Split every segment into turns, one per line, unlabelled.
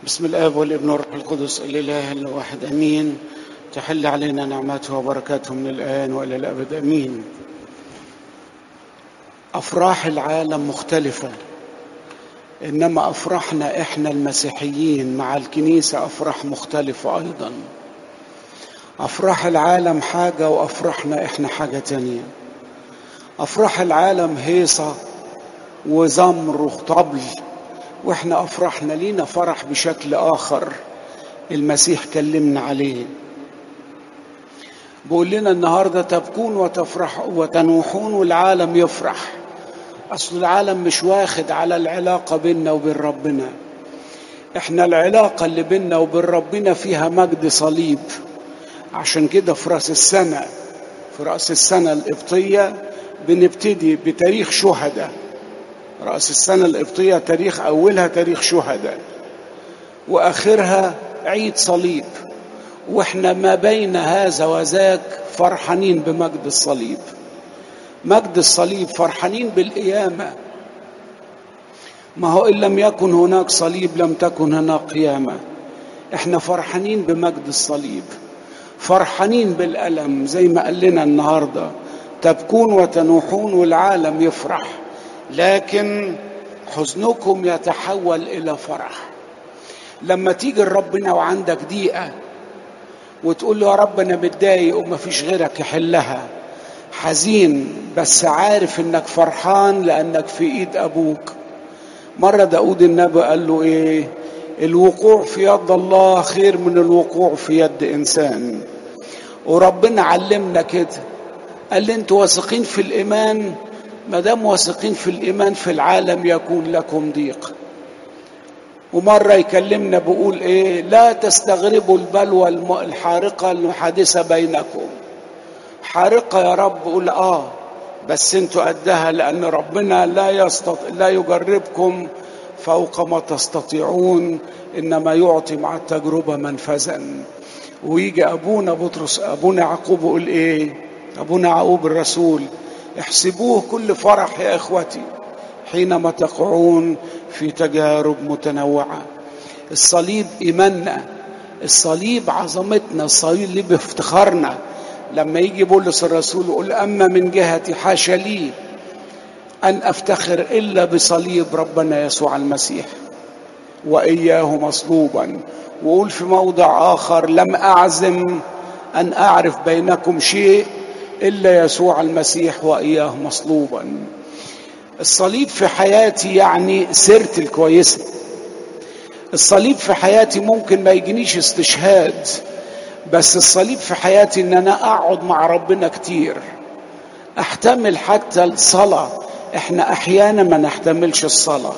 بسم الاب والابن والروح القدس الاله الواحد امين تحل علينا نعمته وبركاته من الان والى الابد امين افراح العالم مختلفه انما افراحنا احنا المسيحيين مع الكنيسه افراح مختلفه ايضا افراح العالم حاجه وافراحنا احنا حاجه تانيه افراح العالم هيصه وزمر وطبل واحنا افرحنا لينا فرح بشكل اخر المسيح كلمنا عليه بيقول لنا النهارده تبكون وتفرح وتنوحون والعالم يفرح اصل العالم مش واخد على العلاقه بيننا وبين ربنا احنا العلاقه اللي بيننا وبين ربنا فيها مجد صليب عشان كده في راس السنه في راس السنه القبطيه بنبتدي بتاريخ شهداء رأس السنة القبطية تاريخ أولها تاريخ شهداء وآخرها عيد صليب وإحنا ما بين هذا وذاك فرحانين بمجد الصليب مجد الصليب فرحانين بالقيامة ما هو إن لم يكن هناك صليب لم تكن هناك قيامة إحنا فرحانين بمجد الصليب فرحانين بالألم زي ما قال لنا النهاردة تبكون وتنوحون والعالم يفرح لكن حزنكم يتحول الى فرح لما تيجي لربنا وعندك ضيقه وتقول له يا رب انا متضايق ومفيش غيرك يحلها حزين بس عارف انك فرحان لانك في ايد ابوك مره داود النبي قال له ايه الوقوع في يد الله خير من الوقوع في يد انسان وربنا علمنا كده قال لي انتوا واثقين في الايمان ما دام واثقين في الايمان في العالم يكون لكم ضيق ومره يكلمنا بيقول ايه لا تستغربوا البلوى الحارقه المحادثه بينكم حارقه يا رب قول اه بس انتوا قدها لان ربنا لا يستط... لا يجربكم فوق ما تستطيعون انما يعطي مع التجربه منفذا ويجي ابونا بطرس ابونا يعقوب يقول ايه ابونا يعقوب الرسول احسبوه كل فرح يا اخوتي حينما تقعون في تجارب متنوعه الصليب ايماننا الصليب عظمتنا الصليب افتخارنا لما يجي بولس الرسول يقول اما من جهتي حاشا لي ان افتخر الا بصليب ربنا يسوع المسيح واياه مصلوبا وقول في موضع اخر لم اعزم ان اعرف بينكم شيء الا يسوع المسيح واياه مصلوبا الصليب في حياتي يعني سيرتي الكويسه الصليب في حياتي ممكن ما يجينيش استشهاد بس الصليب في حياتي ان انا اقعد مع ربنا كتير احتمل حتى الصلاه احنا احيانا ما نحتملش الصلاه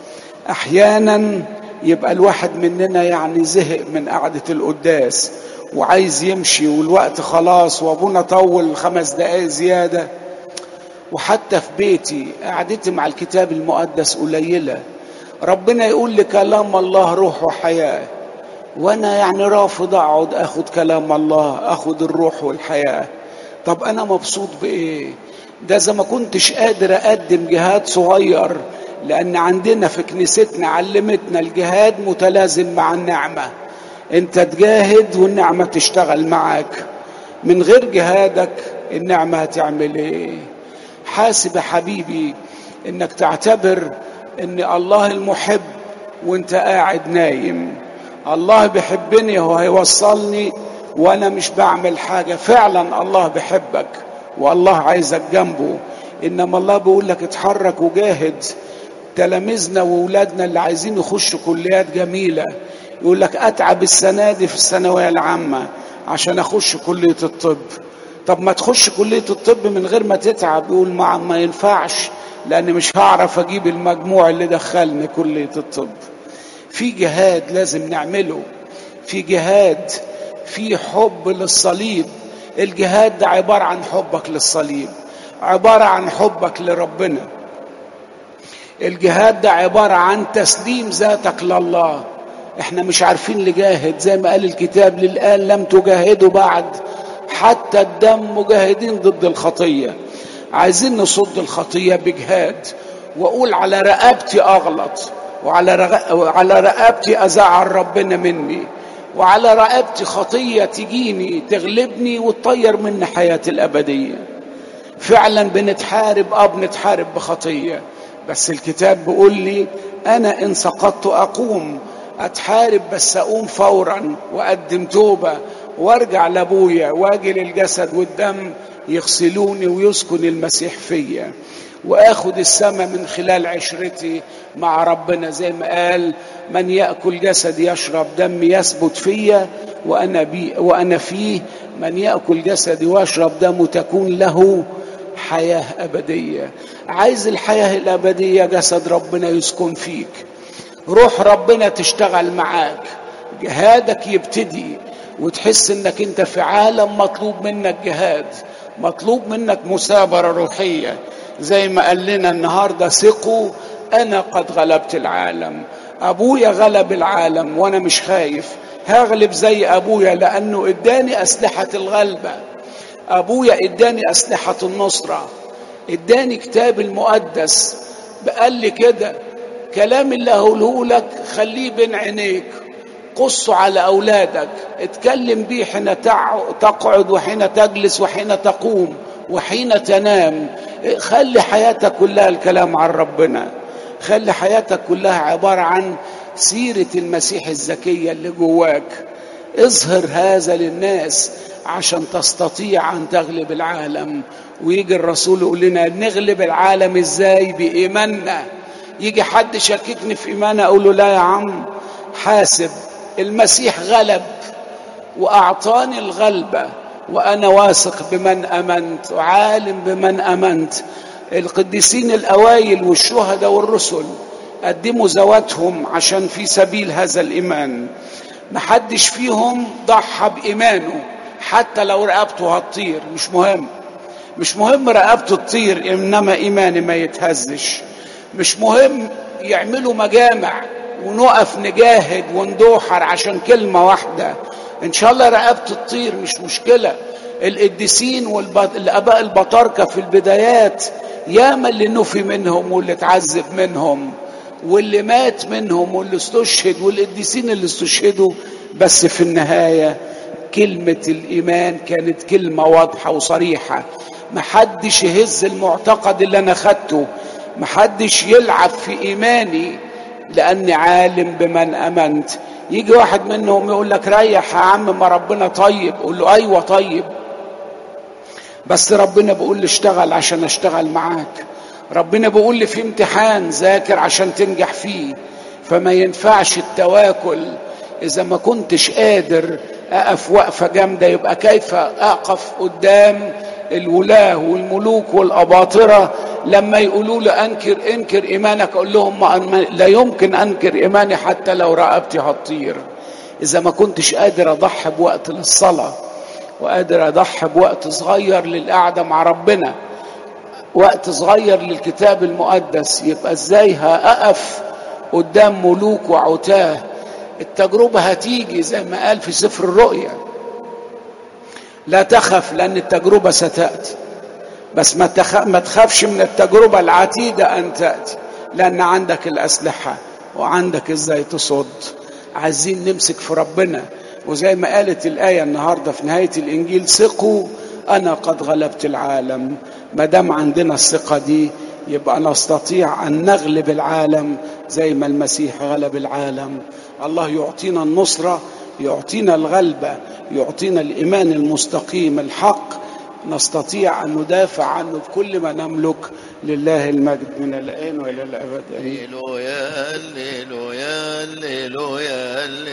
احيانا يبقى الواحد مننا يعني زهق من قعده القداس وعايز يمشي والوقت خلاص وابونا طول خمس دقايق زياده وحتى في بيتي قعدتي مع الكتاب المقدس قليله ربنا يقول لي كلام الله روح وحياه وانا يعني رافض اقعد اخد كلام الله اخد الروح والحياه طب انا مبسوط بايه ده اذا ما كنتش قادر اقدم جهاد صغير لان عندنا في كنيستنا علمتنا الجهاد متلازم مع النعمه انت تجاهد والنعمة تشتغل معاك من غير جهادك النعمة هتعمل ايه حاسب يا حبيبي انك تعتبر ان الله المحب وانت قاعد نايم الله بيحبني هو هيوصلني وانا مش بعمل حاجة فعلا الله بيحبك والله عايزك جنبه انما الله بيقول لك اتحرك وجاهد تلاميذنا واولادنا اللي عايزين يخشوا كليات جميله يقول لك اتعب السنه دي في الثانويه العامه عشان اخش كليه الطب طب ما تخش كليه الطب من غير ما تتعب يقول ما, ما ينفعش لان مش هعرف اجيب المجموع اللي دخلني كليه الطب في جهاد لازم نعمله في جهاد في حب للصليب الجهاد ده عباره عن حبك للصليب عباره عن حبك لربنا الجهاد ده عباره عن تسليم ذاتك لله احنا مش عارفين نجاهد زي ما قال الكتاب للآن لم تجاهدوا بعد حتى الدم مجاهدين ضد الخطية عايزين نصد الخطية بجهاد وأقول على رقبتي أغلط وعلى رغ... وعلى رقبتي ازعل ربنا مني وعلى رقبتي خطيه تجيني تغلبني وتطير مني حياتي الابديه فعلا بنتحارب اه بنتحارب بخطيه بس الكتاب بيقول لي انا ان سقطت اقوم اتحارب بس اقوم فورا واقدم توبه وارجع لابويا واجي للجسد والدم يغسلوني ويسكن المسيح فيا واخد السماء من خلال عشرتي مع ربنا زي ما قال من ياكل جسدي يشرب دمي يثبت فيا وانا بي وانا فيه من ياكل جسدي ويشرب دمه تكون له حياه ابديه عايز الحياه الابديه جسد ربنا يسكن فيك روح ربنا تشتغل معاك جهادك يبتدي وتحس انك انت في عالم مطلوب منك جهاد مطلوب منك مثابره روحيه زي ما قال لنا النهارده ثقوا انا قد غلبت العالم ابويا غلب العالم وانا مش خايف هغلب زي ابويا لانه اداني اسلحه الغلبه ابويا اداني اسلحه النصره اداني كتاب المقدس قال لي كده كلام اللي هقوله لك خليه بين عينيك قصه على اولادك اتكلم بيه حين تقعد وحين تجلس وحين تقوم وحين تنام خلي حياتك كلها الكلام عن ربنا خلي حياتك كلها عباره عن سيره المسيح الزكيه اللي جواك اظهر هذا للناس عشان تستطيع ان تغلب العالم ويجي الرسول يقول لنا نغلب العالم ازاي بايماننا يجي حد شككني في ايماني اقول له لا يا عم حاسب المسيح غلب واعطاني الغلبه وانا واثق بمن امنت وعالم بمن امنت القديسين الاوائل والشهداء والرسل قدموا ذواتهم عشان في سبيل هذا الايمان محدش فيهم ضحى بايمانه حتى لو رقبته هتطير مش مهم مش مهم رقبته تطير انما ايماني ما يتهزش مش مهم يعملوا مجامع ونقف نجاهد وندوحر عشان كلمه واحده ان شاء الله رقبته تطير مش مشكله القديسين والاباء البطاركه في البدايات ياما اللي نفي منهم واللي اتعذب منهم واللي مات منهم واللي استشهد والقديسين اللي استشهدوا بس في النهايه كلمه الايمان كانت كلمه واضحه وصريحه محدش يهز المعتقد اللي انا خدته محدش يلعب في ايماني لاني عالم بمن امنت يجي واحد منهم يقول لك ريح يا عم ما ربنا طيب قول له ايوه طيب بس ربنا بيقول لي اشتغل عشان اشتغل معاك ربنا بيقول لي في امتحان ذاكر عشان تنجح فيه فما ينفعش التواكل اذا ما كنتش قادر اقف وقفه جامده يبقى كيف اقف قدام الولاه والملوك والاباطره لما يقولوا لي انكر انكر ايمانك اقول لهم ما لا يمكن انكر ايماني حتى لو رقبتي هتطير اذا ما كنتش قادر اضحي بوقت للصلاه وقادر اضحي بوقت صغير للقعده مع ربنا وقت صغير للكتاب المقدس يبقى ازاي هقف قدام ملوك وعتاه التجربه هتيجي زي ما قال في سفر الرؤيا لا تخف لان التجربه ستاتي بس ما, تخ... ما تخافش من التجربه العتيده ان تاتي لان عندك الاسلحه وعندك ازاي تصد عايزين نمسك في ربنا وزي ما قالت الايه النهارده في نهايه الانجيل ثقوا انا قد غلبت العالم ما دام عندنا الثقه دي يبقى نستطيع ان نغلب العالم زي ما المسيح غلب العالم الله يعطينا النصره يعطينا الغلبه يعطينا الايمان المستقيم الحق نستطيع ان ندافع عنه بكل ما نملك لله المجد من الان والى الابد
هللويا هللويا هللويا